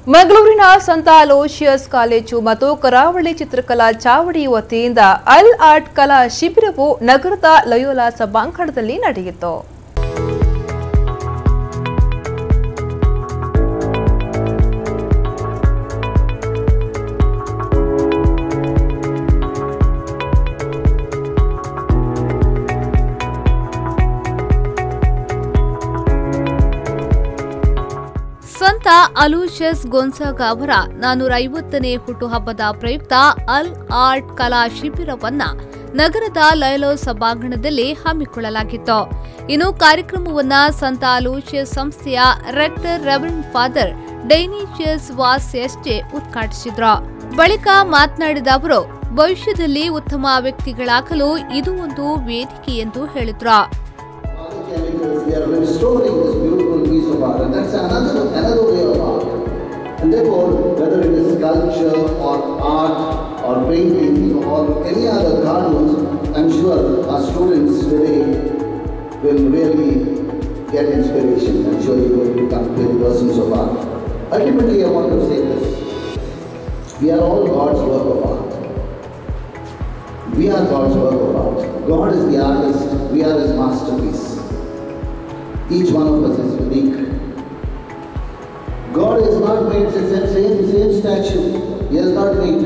ಮಂಗಳೂರಿನ ಸಂತ Aloysius college ಮತ್ತು ಕರಾವಳಿ ಚಿತ್ರಕಲಾ ಚಾವಡಿ ವತಿಯಿಂದ ಅಲ್ ಆರ್ಟ್ ಕಲಾ ಶಿಬಿರವು ನಗರದ ಲಯೋಲಾ ಸಭಾಂಗಣದಲ್ಲಿ ನಡೆಯಿತು ಸಂತ ಅಲೂಷಿಯಸ್ ಗೊಂಸಾಗ ಅವರ ನಾನೂರ ಐವತ್ತನೇ ಹುಟ್ಟುಹಬ್ಬದ ಪ್ರಯುಕ್ತ ಅಲ್ ಆರ್ಟ್ ಕಲಾ ಶಿಬಿರವನ್ನ ನಗರದ ಲಯಲೋ ಸಭಾಂಗಣದಲ್ಲಿ ಹಮ್ಮಿಕೊಳ್ಳಲಾಗಿತ್ತು ಇನ್ನು ಕಾರ್ಯಕ್ರಮವನ್ನ ಸಂತ ಅಲೂಷಿಯಸ್ ಸಂಸ್ಥೆಯ rector reverend father Dionysius Vas ಎಸ್ಟೆ ಉದ್ಘಾಟಿಸಿದ್ರು ಬಳಿಕ ಮಾತನಾಡಿದ ಅವರು ಭವಿಷ್ಯದಲ್ಲಿ ಉತ್ತಮ ವ್ಯಕ್ತಿಗಳಾಗಲು ಇದು ಒಂದು ವೇದಿಕೆ ಎಂದು ಹೇಳಿದ್ರು chemicals, they are restoring this beautiful piece of art. And that's another, another way of art. And therefore, whether it is sculpture or art or painting or any other cartoons, I'm sure our students today will really get inspiration. I'm sure you will become great persons of art. Ultimately, I want to say this. We are all God's work of art. We are God's work of art. God is the artist, we are His masterpiece. Each one of us is unique. God has not made the same, same, same statue. He has not made.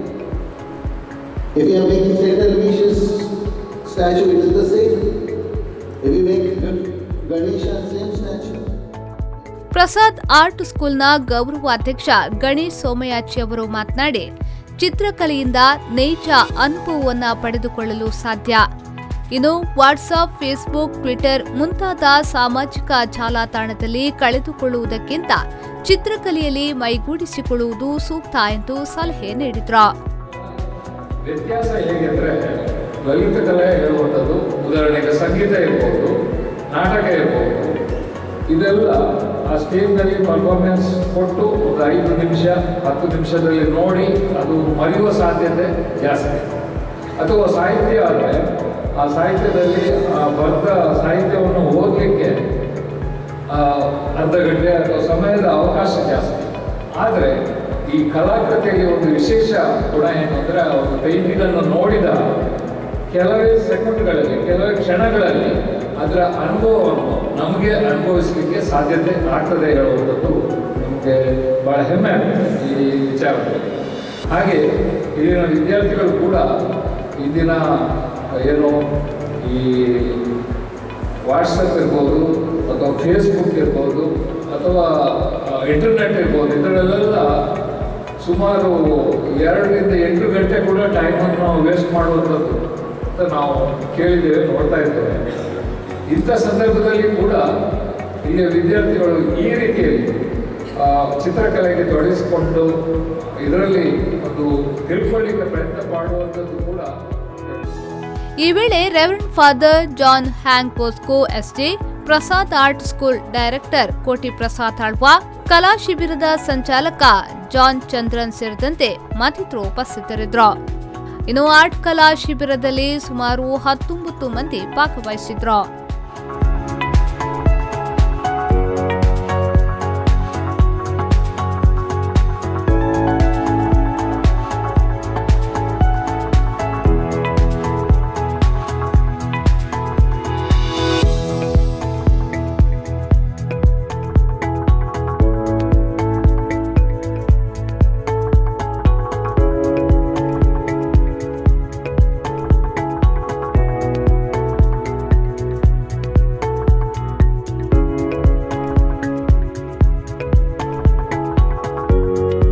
If you are making St. Aloysius statue, it is the same. If you make Ganesha, same statue. Prasad art ಸ್ಕೂಲ್ನ ಗೌರವಾಧ್ಯಕ್ಷ ಗಣೇಶ್ ಸೋಮಯಾಚಿ ಅವರು ಮಾತನಾಡಿ ಚಿತ್ರಕಲೆಯಿಂದ ನೈಜ ಅನುಭವವನ್ನ ಪಡೆದುಕೊಳ್ಳಲು ಸಾಧ್ಯ ಇನ್ನು WhatsApp Facebook Twitter ಮುಂತಾದ ಸಾಮಾಜಿಕ ಜಾಲತಾಣದಲ್ಲಿ ಕಳೆದುಕೊಳ್ಳುವುದಕ್ಕಿಂತ ಚಿತ್ರಕಲೆಯಲ್ಲಿ ಮೈಗೂಡಿಸಿಕೊಳ್ಳುವುದು ಸೂಕ್ತ ಎಂದು ಸಲಹೆ ನೀಡಿದ್ರು ವ್ಯತ್ಯಾಸ ಹೇಗೆ ಅಂದರೆ ಲಲಿತ ಕಲೆ ಹೇಳುವಂಥದ್ದು ಉದಾಹರಣೆಗೆ ಸಂಗೀತ ಇರ್ಬೋದು ನಾಟಕ ಇರ್ಬೋದು ಇದೆಲ್ಲ ಆ ಸ್ಟೇಜ್ನಲ್ಲಿ ಪರ್ಫಾರ್ಮೆನ್ಸ್ ಕೊಟ್ಟು ಒಂದು ಐದು ನಿಮಿಷ ಹತ್ತು ನಿಮಿಷದಲ್ಲಿ ನೋಡಿ ಅದು ಮರೆಯುವ ಸಾಧ್ಯತೆ ಜಾಸ್ತಿ ಅಥವಾ ಸಾಹಿತ್ಯ ಆದರೆ ಆ ಸಾಹಿತ್ಯದಲ್ಲಿ ಆ ಬರೆದ ಸಾಹಿತ್ಯವನ್ನು ಓದಲಿಕ್ಕೆ ಆ, ಅರ್ಧ ಗಂಟೆ ಅಥವಾ ಸಮಯದ ಅವಕಾಶ ಜಾಸ್ತಿ ಆದರೆ ಈ ಕಲಾಕೃತಿಯಲ್ಲಿ ಒಂದು ವಿಶೇಷ ಗುಣ ಏನು ಅಂದರೆ ಆ ಒಂದು ಪೇಂಟಿಂಗನ್ನು ನೋಡಿದ ಕೆಲವೇ ಸೆಕೆಂಡ್ಗಳಲ್ಲಿ ಕೆಲವೇ ಕ್ಷಣಗಳಲ್ಲಿ ಅದರ ಅನುಭವವನ್ನು ನಮಗೆ ಅನುಭವಿಸಲಿಕ್ಕೆ ಸಾಧ್ಯತೆ ಆಗ್ತದೆ ಹೇಳುವಂಥದ್ದು ನಮಗೆ ಭಾಳ ಹೆಮ್ಮೆ ಆಗುತ್ತೆ ಈ ವಿಚಾರದಲ್ಲಿ ಹಾಗೆ ಇಲ್ಲಿನ ವಿದ್ಯಾರ್ಥಿಗಳು ಕೂಡ ಇಂದಿನ ಏನು ಈ ವಾಟ್ಸಪ್ ಇರ್ಬೋದು ಅಥವಾ ಫೇಸ್ಬುಕ್ ಇರ್ಬೋದು ಅಥವಾ ಇಂಟರ್ನೆಟ್ ಇರ್ಬೋದು ಇದರಲ್ಲೆಲ್ಲ ಸುಮಾರು ಎರಡರಿಂದ ಎಂಟು ಗಂಟೆ ಕೂಡ ಟೈಮನ್ನು ವೇಸ್ಟ್ ಮಾಡುವಂಥದ್ದು ಅಂತ ನಾವು ಕೇಳಿದ್ದೇವೆ ನೋಡ್ತಾ ಇದ್ದೇವೆ ಇಂಥ ಸಂದರ್ಭದಲ್ಲಿ ಕೂಡ ಇಲ್ಲಿಯ ವಿದ್ಯಾರ್ಥಿಗಳು ಈ ರೀತಿಯಲ್ಲಿ ಆ, ಚಿತ್ರಕಲೆಗೆ ತೊಡಗಿಸಿಕೊಂಡು ಇದರಲ್ಲಿ ಒಂದು ತಿಳ್ಕೊಳ್ಳಿಕ್ಕೆ ಪ್ರಯತ್ನ ಮಾಡುವಂಥದ್ದು ಕೂಡ ಈ ವೇಳೆ ರೆವರೆಂಡ್ ಫಾದರ್ ಜಾನ್ ಹ್ಯಾಂಗ್ ಪೋಸ್ಕೋ SJ Prasad art school director Koti Prasad Alva ಕಲಾ ಶಿಬಿರದ ಸಂಚಾಲಕ ಜಾನ್ ಚಂದ್ರನ್ ಸೇರಿದಂತೆ ಮತ್ತಿತರರು ಉಪಸ್ಥಿತರಿದ್ದರು ಇನ್ನು ಆರ್ಟ್ ಕಲಾ ಶಿಬಿರದಲ್ಲಿ ಸುಮಾರು ಹತ್ತೊಂಬತ್ತು ಮಂದಿ ಭಾಗವಹಿಸಿದ್ರು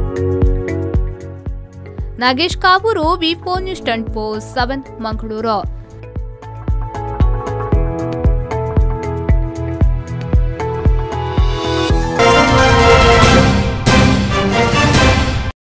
Nagesh Kavoor V four news ten post seven Mangaluru